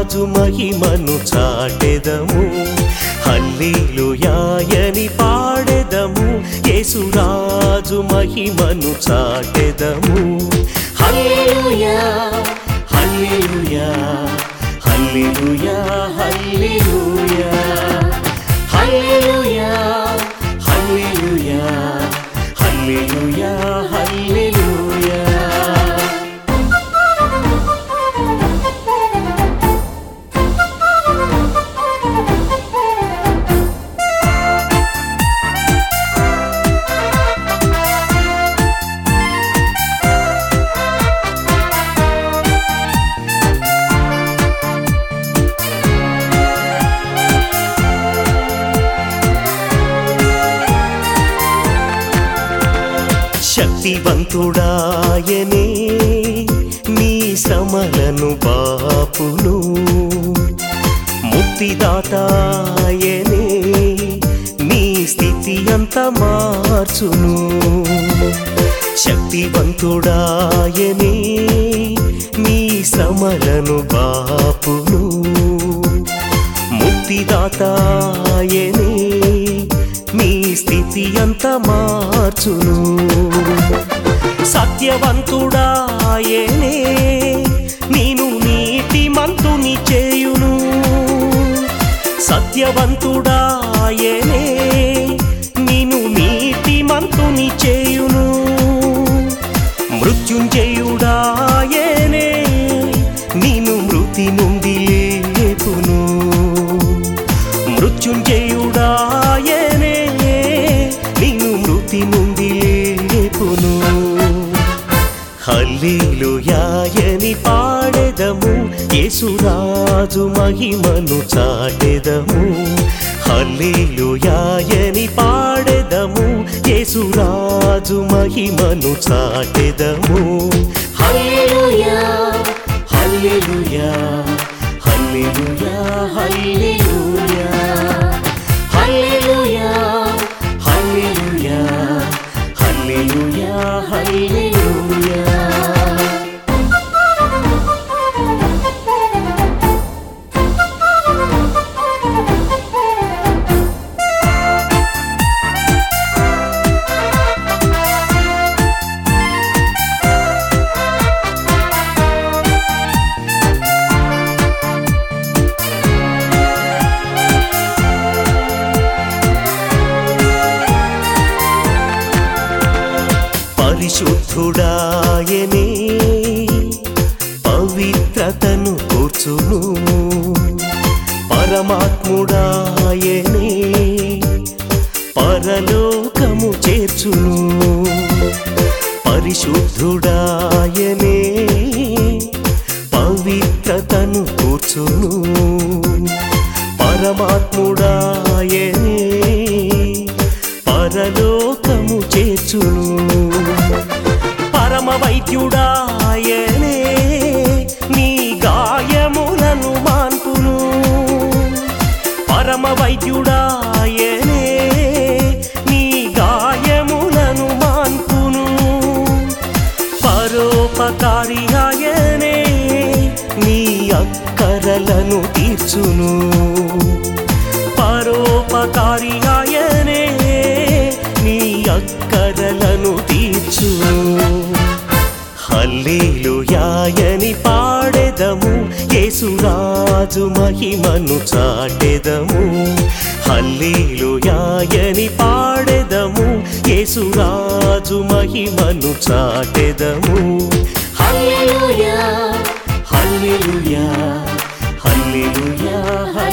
యేసురాజు మహిమను చాటెదము హల్లేలుయాయని పాడెదము యేసురాజు మహిమను చాటెదము హల్లెలూయా హల్లెలూయా హల్లెలూయా హల్లెలూయా హల్లెలూయా హల్లెలూయా హల్లెలూయా హల్లెలూయా శక్తివంతుడాయనే నీ శ్రమలను బాపును ముక్తిదాతాయనే నీ స్థితి అంత మార్చును శక్తివంతుడాయనే నీ శ్రమలను బాపును ముక్తిదాతాయనే నీ స్థితి అంత మార్చును సత్యవంతుడాయనే నేను నీతి మంతుని చేయును సత్యవంతుడాయనే నేను నీతి మంతుని చేయును మృత్యుంజయుడాయనే నేను మృతి నుండి లేపును మృత్యుంజయుడాయనే నేను మృతి నుండి లేపును హల్లేలుయాయని పాడెదము యేసురాజు మహిమను చాటెదము హల్లేలుయాయని పాడెదము యేసురాజు మహిమను చాటెదము హల్లెలూయా హల్లెలూయా హల్లెలూయా హల్లెలూయా హల్లెలూయా హల్లెలూయా హల్లెలూయా హల్లెలూయా పరిశుద్ధుడాయనే పవిత్రతను కూర్చును పరమాత్ముడాయనే పరలోకము చేర్చును పరిశుద్ధుడాయనే పవిత్రతను కూర్చును పరమాత్ముడాయనే పరలోకము చేర్చును పరమ వైద్యుడాయనే నీ గాయములను మాన్పును పరమ వైద్యుడాయనే నీ గాయములను మాన్పును పరోపకారి ఆయనే నీ అక్కరలను తీర్చును పరోపకారి ఆయనే నీ అక్కరలను తీర్చును హల్లేలుయాయని పాడెదము యేసురాజు మహిమను చాటెదము హల్లేలుయాయని పాడెదము యేసురాజు మహిమను చాటెదము హల్లెలూయా హల్లెలూయా హల్లెలూయా